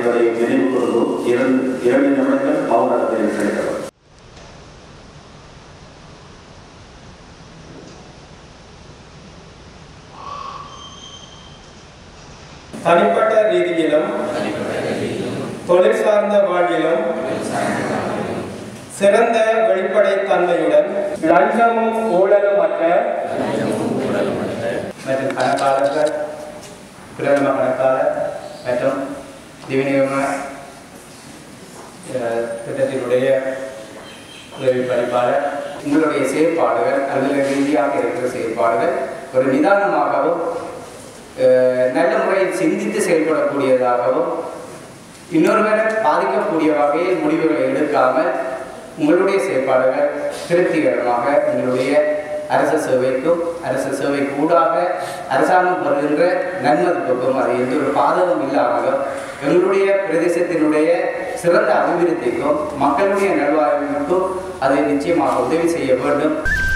என்பதை நினைவு கூர்ந்து இரண்டு இரண்டு நிமிடங்கள் மௌனத்தில் செலுத்தப்படும் தனிப்பட்ட ரீதியிலும் தொழில் சார்ந்த வாழ்விலும் சிறந்த வெளிப்படைத்தன்மையுடன் லஞ்சமும் ஊழலுமற்ற மற்றும் கணக்காளர்கள் பிரதம கணக்காளர் மற்றும் திவிநியம அஹ், திட்டத்தினுடைய உதவி படிப்பாளர் உங்களுடைய செயற்பாடுகள் அல்லது ரீதியாக இருக்கிற செயற்பாடுகள் ஒரு நிதானமாகவும் அஹ், நல்ல முறையில் சிந்தித்து செயல்படக்கூடியதாகவும் இன்னொருவரை பாதிக்கக்கூடிய வகையில் முடிவுகளை எடுக்காமல் உங்களுடைய செயற்பாடுகள் திருப்திகரமாக உங்களுடைய அரச சேவைக்கும் அரச சேவை கூடாக அரசாங்கம் பெறுகின்ற நன்மதிப்புக்கும் அது எந்த ஒரு பாதகம் இல்லாமலும் எங்களுடைய பிரதேசத்தினுடைய சிறந்த அபிவிருத்திக்கும் மக்களுடைய நல்வாழ்வுக்கும் அதை நிச்சயமாக உதவி செய்ய வேண்டும்